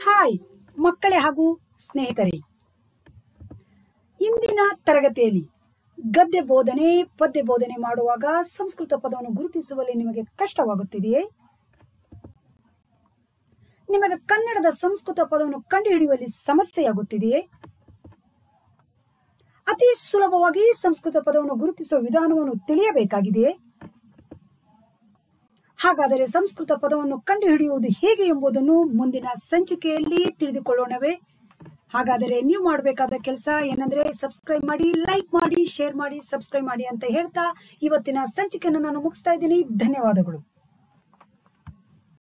hi ಮಕ್ಕಳೇ ಹಾಗೂ ಸ್ನೇಹಿತರೆ ಇಂದಿನ ತರಗತಿಯಲ್ಲಿ ಗದ್ಯ ಬೋಧನೆ ಪದ್ಯ ಬೋಧನೆ ಮಾಡುವಾಗ ಸಂಸ್ಕೃತ ಪದವನ್ನು ಗುರುತಿಸುವಲ್ಲಿ ನಿಮಗೆ ಕಷ್ಟವಾಗುತ್ತಿದೆಯೇ ನಿಮಗೆ ಕನ್ನಡದ ಸಂಸ್ಕೃತ ಪದವನ್ನು ಕಂಡುಹಿಡಿಯುವಲ್ಲಿ ಸಮಸ್ಯೆಯಾಗುತ್ತಿದೆಯೇ ಅತಿ ಸುಲಭವಾಗಿ ಸಂಸ್ಕೃತ ಪದವನ್ನು ಗುರುತಿಸುವ ವಿಧಾನವನ್ನು ತಿಳಿಯಬೇಕಾಗಿದೆಯೇ ಹಾಗಾದರೆ ಸಂಸ್ಕೃತ ಪದವನ್ನು ಕಂಡುಹಿಡಿಯುವುದು ಹೇಗೆ ಎಂಬುದನ್ನು ಮುಂದಿನ ಸಂಚಿಕೆಯಲ್ಲಿ ತಿಳಿದುಕೊಳ್ಳೋಣವೇ ಹಾಗಾದರೆ ನೀವು ಮಾಡಬೇಕಾದ ಕೆಲಸ ಏನಂದ್ರೆ ಸಬ್ಸ್ಕ್ರೈಬ್ ಮಾಡಿ ಲೈಕ್ ಮಾಡಿ ಶೇರ್ ಮಾಡಿ ಸಬ್ಸ್ಕ್ರೈಬ್ ಮಾಡಿ ಅಂತ ಹೇಳ್ತಾ ಇವತ್ತಿನ ಸಂಚಿಕೆಯನ್ನು ನಾನು ಮುಗಿಸ್ತಾ ಇದ್ದೀನಿ ಧನ್ಯವಾದಗಳು